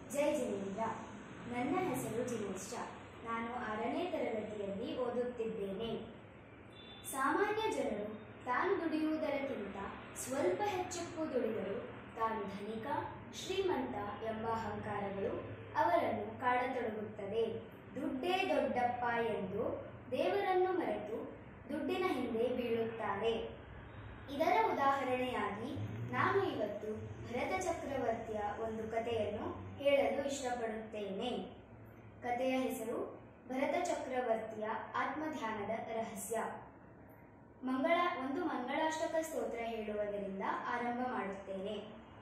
ಜೈ ಜಿನೇಂದ್ರ ನನ್ನ ಹೆಸರು ಜಿನೇಶ ನಾನು ಆರನೇ ತರಗತಿಯಲ್ಲಿ ಓದುತ್ತಿದ್ದೇನೆ ಸಾಮಾನ್ಯ ಜನರು ತಾನು ದುಡಿಯುವುದಕ್ಕಿಂತ ಸ್ವಲ್ಪ ಹೆಚ್ಚೆಪ್ಪು ದುಡಿದರೂ ತಾನು ಧನಿಕ ಶ್ರೀಮಂತ ಎಂಬ ಅಹಂಕಾರಗಳು ಅವರನ್ನು ಕಾಡತೊಡಗುತ್ತದೆ ದುಡ್ಡೇ ದೊಡ್ಡಪ್ಪ ಎಂದು ದೇವರನ್ನು ಮರೆತು ದುಡ್ಡಿನ ಹಿಂದೆ ಬೀಳುತ್ತಾರೆ ಇದರ ಉದಾಹರಣೆಯಾಗಿ ನಾನು ಇವತ್ತು ಭರತ ಚಕ್ರವರ್ತಿಯ ಒಂದು ಕಥೆಯನ್ನು ಹೇಳಲು ಇಷ್ಟಪಡುತ್ತೇನೆ ಕಥೆಯ ಹೆಸರು ಭರತ ಚಕ್ರವರ್ತಿಯ ಆತ್ಮಧ್ಯಾನದ ರಹಸ್ಯ ಮಂಗಳ ಒಂದು ಮಂಗಳಾಷ್ಟಕ ಸ್ತೋತ್ರ ಹೇಳುವುದರಿಂದ ಆರಂಭ ಮಾಡುತ್ತೇನೆ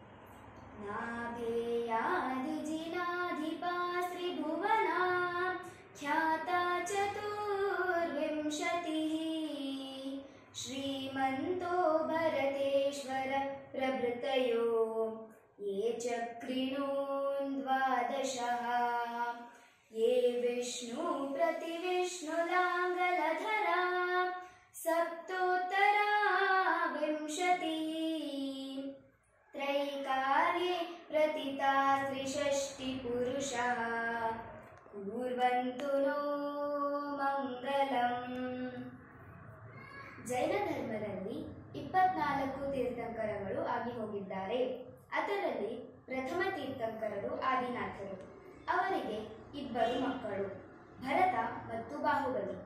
ನಾಭೇಯಾದಿಜಿನಾಧಿಪಾ ತ್ರಿಭುವನ ಖ್ಯಾತ ಚತುರ್ವಿಂಶತಿಃ ಶ್ರೀಮಂತೋ ಭರತೇಶ್ವರ ಪ್ರಭೃತಯೋ ये चक्रिणोन् द्वादशः ये विष्णु प्रतिविष्णुलाङ्गलधरा सप्तोत्तरा विंशतिः त्रैकार्ये प्रतिता त्रिषष्टिपुरुषः कुर्वन्तु नो मङ्गलम् ಜೈನ ಧರ್ಮದಲ್ಲಿ ಇಪ್ಪತ್ನಾಲ್ಕು ತೀರ್ಥಂಕರಗಳು ಆಗಿ ಹೋಗಿದ್ದಾರೆ ಅದರಲ್ಲಿ ಪ್ರಥಮ ತೀರ್ಥಂಕರರು ಆದಿನಾಥರು ಅವರಿಗೆ ಇಬ್ಬರು ಮಕ್ಕಳು ಭರತ ಮತ್ತು ಬಾಹುಬಲಿ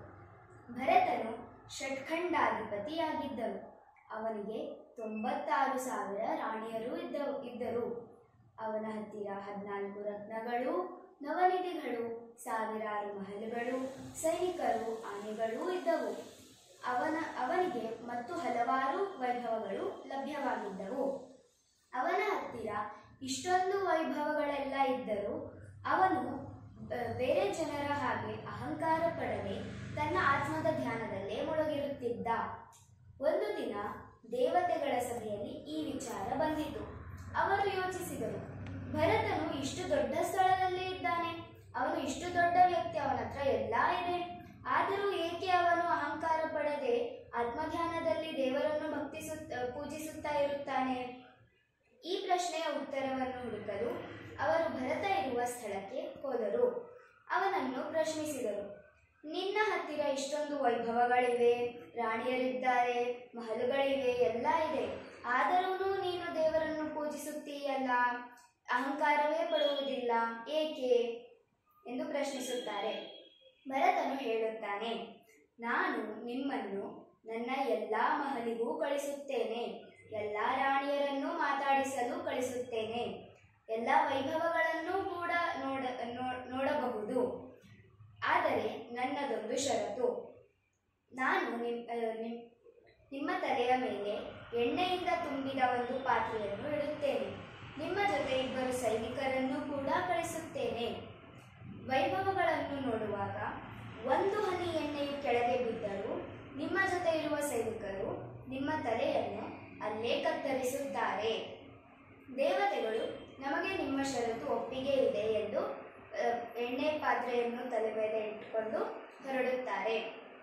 ಭರತನು ಷಟ್ಖಂಡಾಧಿಪತಿಯಾಗಿದ್ದನು ಅವನಿಗೆ ತೊಂಬತ್ತಾರು ಸಾವಿರ ರಾಣಿಯರು ಇದ್ದ ಇದ್ದರು ಅವನ ಹತ್ತಿರ ಹದಿನಾಲ್ಕು ರತ್ನಗಳು ನವನಿಧಿಗಳು ಸಾವಿರಾರು ಮಹಲುಗಳು ಸೈನಿಕರು ಆನೆಗಳೂ ಇದ್ದವು ಅವನ ಅವನಿಗೆ ಮತ್ತು ಹಲವಾರು ವೈಭವಗಳು ಲಭ್ಯವಾಗಿದ್ದವು ಅವನ ಹತ್ತಿರ ಇಷ್ಟೊಂದು ವೈಭವಗಳೆಲ್ಲ ಇದ್ದರೂ ಅವನು ಬ- ಬೇರೆ ಜನರ ಹಾಗೆ ಅಹಂಕಾರ ಪಡದೆ ತನ್ನ ಆತ್ಮದ ಧ್ಯಾನದಲ್ಲೇ ಮುಳುಗಿರುತ್ತಿದ್ದ ಒಂದು ದಿನ ದೇವತೆಗಳ ಸಭೆಯಲ್ಲಿ ಈ ವಿಚಾರ ಬಂದಿತು ಅವರು ಯೋಚಿಸಿದರು ಭರತನು ಇಷ್ಟು ದೊಡ್ಡ ಸ್ಥಳದಲ್ಲಿ ಇದ್ದಾನೆ ಅವನು ಇಷ್ಟು ದೊಡ್ಡ ವ್ಯಕ್ತಿ ಅವನ ಹತ್ರ ಎಲ್ಲ ಇದೆ ಆದರೂ ಏಕೆ ಅವನು ಅಹಂಕಾರ ಪಡದೆ ಆತ್ಮಧ್ಯಾನದಲ್ಲಿ ದೇವರನ್ನು ಭಕ್ತಿಸುತ್ತ ಪೂಜಿಸುತ್ತಾ ಇರುತ್ತಾನೆ ಈ ಪ್ರಶ್ನೆಯ ಉತ್ತರವನ್ನು ಹುಡುಕಲು ಅವರು ಭರತ ಇರುವ ಸ್ಥಳಕ್ಕೆ ಹೋದರು ಅವನನ್ನು ಪ್ರಶ್ನಿಸಿದರು ನಿನ್ನ ಹತ್ತಿರ ಇಷ್ಟೊಂದು ವೈಭವಗಳಿವೆ ರಾಣಿಯರಿದ್ದಾರೆ ಮಹಲುಗಳಿವೆ ಎಲ್ಲ ಇದೆ ಆದರೂ ನೀನು ದೇವರನ್ನು ಪೂಜಿಸುತ್ತೀಯಲ್ಲ ಅಹಂಕಾರವೇ ಪಡುವುದಿಲ್ಲ ಏಕೆ ಎಂದು ಪ್ರಶ್ನಿಸುತ್ತಾರೆ ಭರತನು ಹೇಳುತ್ತಾನೆ ನಾನು ನಿಮ್ಮನ್ನು ನನ್ನ ಎಲ್ಲ ಮಹಲಿಗೂ ಕಳಿಸುತ್ತೇನೆ ಎಲ್ಲ ರಾಣಿಯರನ್ನು ಮಾತಾಡಿಸಲು ಕಳಿಸುತ್ತೇನೆ ಎಲ್ಲ ವೈಭವಗಳನ್ನು ಕೂಡ ನೋಡ ನೋ- ನೋಡಬಹುದು ಆದರೆ ನನ್ನದೊಂದು ಷರತ್ತು ನಾನು ನಿಮ್ ಆ, ನಿಮ್- ನಿಮ್ಮ ತಲೆಯ ಮೇಲೆ ಎಣ್ಣೆಯಿಂದ ತುಂಬಿದ ಒಂದು ಪಾತ್ರೆಯನ್ನು ಇಡುತ್ತೇನೆ ನಿಮ್ಮ ಜೊತೆ ಇಬ್ಬರು ಸೈನಿಕರನ್ನು ಕೂಡ ಕಳಿಸುತ್ತೇನೆ ವೈಭವಗಳನ್ನು ನೋಡುವಾಗ ಒಂದು ಹನಿ ಎಣ್ಣೆಯು ಕೆಳಗೆ ಬಿದ್ದರೂ ನಿಮ್ಮ ಜೊತೆ ಇರುವ ಸೈನಿಕರು ನಿಮ್ಮ ತಲೆಯನ್ನು ಅಲ್ಲೇ ಕತ್ತರಿಸುತ್ತಾರೆ ದೇವತೆಗಳು ನಮಗೆ ನಿಮ್ಮ ಷರತ್ತು ಒಪ್ಪಿಗೆ ಇದೆ ಎಂದು ಆ, ಎಣ್ಣೆ ಪಾತ್ರೆಯನ್ನು ತಲೆ ಮೇಲೆ ಇಟ್ಟುಕೊಂಡು ಹೊರಡುತ್ತಾರೆ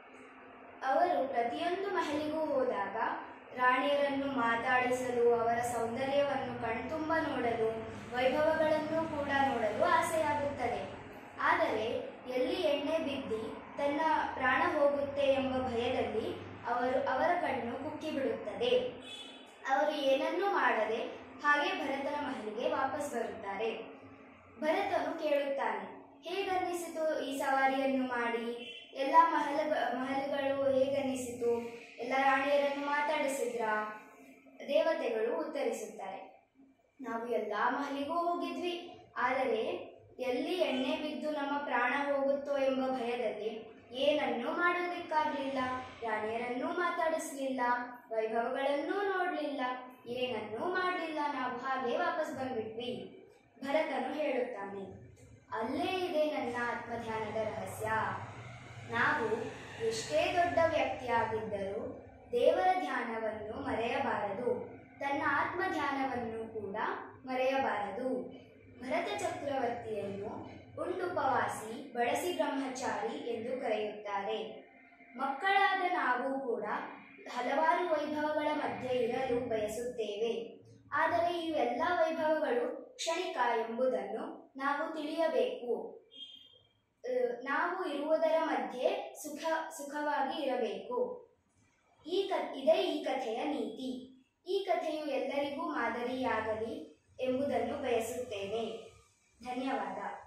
ಅವರು ಪ್ರತಿಯೊಂದು ಮಹಲಿಗೂ ಹೋದಾಗ ರಾಣಿಯರನ್ನು ಮಾತಾಡಿಸಲು ಅವರ ಸೌಂದರ್ಯವನ್ನು ಕಣ್ತುಂಬ ನೋಡಲು ವೈಭವಗಳನ್ನು ಕೂಡ ನೋಡಲು ಆಸೆಯಾಗುತ್ತದೆ ಆದರೆ ಎಲ್ಲಿ ಎಣ್ಣೆ ಬಿದ್ದಿ ತನ್ನ ಪ್ರಾಣ ಹೋಗುತ್ತೆ ಎಂಬ ಭಯದಲ್ಲಿ ಅವರು ಅವರ ಕಣ್ಣು ಕುಕ್ಕಿ ಬಿಡುತ್ತದೆ ಅವರು ಏನನ್ನೂ ಮಾಡದೆ ಹಾಗೆ ಭರತನ ಮಹಲಿಗೆ ವಾಪಸ್ ಬರುತ್ತಾರೆ ಭರತನು ಕೇಳುತ್ತಾನೆ ಹೇಗನ್ನಿಸಿತು ಈ ಸವಾರಿಯನ್ನು ಮಾಡಿ ಎಲ್ಲ ಮಹಲ ಮಹಲುಗಳು ಹೇಗನ್ನಿಸಿತು ಎಲ್ಲ ರಾಣಿಯರನ್ನು ಮಾತಾಡಿಸಿದ್ರಾ ದೇವತೆಗಳು ಉತ್ತರಿಸುತ್ತಾರೆ ನಾವು ಎಲ್ಲ ಮಹಲಿಗೂ ಹೋಗಿದ್ವಿ ಆದರೆ ಎಲ್ಲಿ ಎಣ್ಣೆ ಬಿದ್ದು ನಮ್ಮ ಪ್ರಾಣ ಹೋಗುತ್ತೋ ಎಂಬ ಭಯದಲ್ಲಿ ಏನನ್ನೂ ಮಾಡೋದಕ್ಕಾಗಲಿಲ್ಲ ರಾಣಿಯರನ್ನೂ ಮಾತಾಡಿಸಲಿಲ್ಲ ವೈಭವಗಳನ್ನೂ ನೋಡಲಿಲ್ಲ ಏನನ್ನೂ ಮಾಡಲಿಲ್ಲ ನಾವು ಹಾಗೆ ವಾಪಸ್ ಬಂದ್ಬಿಟ್ವಿ ಭರತನು ಹೇಳುತ್ತಾನೆ ಅಲ್ಲೇ ಇದೆ ನನ್ನ ಆತ್ಮಧ್ಯಾನದ ರಹಸ್ಯ ನಾವು ಎಷ್ಟೇ ದೊಡ್ಡ ವ್ಯಕ್ತಿಯಾಗಿದ್ದರೂ ದೇವರ ಧ್ಯಾನವನ್ನು ಮರೆಯಬಾರದು ತನ್ನ ಆತ್ಮ ಧ್ಯಾನವನ್ನು ಕೂಡ ಮರೆಯಬಾರದು ಭರತ ಚಕ್ರವರ್ತಿಯನ್ನು ಉಂಡುಪವಾಸಿ ಬಳಸಿ ಬ್ರಹ್ಮಚಾರಿ ಎಂದು ಕರೆಯುತ್ತಾರೆ ಮಕ್ಕಳಾದ ನಾವು ಕೂಡ ಹಲವಾರು ವೈಭವಗಳ ಮಧ್ಯೆ ಇರಲು ಬಯಸುತ್ತೇವೆ ಆದರೆ ಇವೆಲ್ಲ ವೈಭವಗಳು ಕ್ಷಣಿಕ ಎಂಬುದನ್ನು ನಾವು ತಿಳಿಯಬೇಕು ಆ, ನಾವು ಇರುವುದರ ಮಧ್ಯೆ ಸುಖ ಸುಖವಾಗಿ ಇರಬೇಕು ಈ ಕ ಇದೇ ಈ ಕಥೆಯ ನೀತಿ ಈ ಕಥೆಯು ಎಲ್ಲರಿಗೂ ಮಾದರಿಯಾಗಲಿ ಎಂಬುದನ್ನು ಬಯಸುತ್ತೇನೆ ಧನ್ಯವಾದ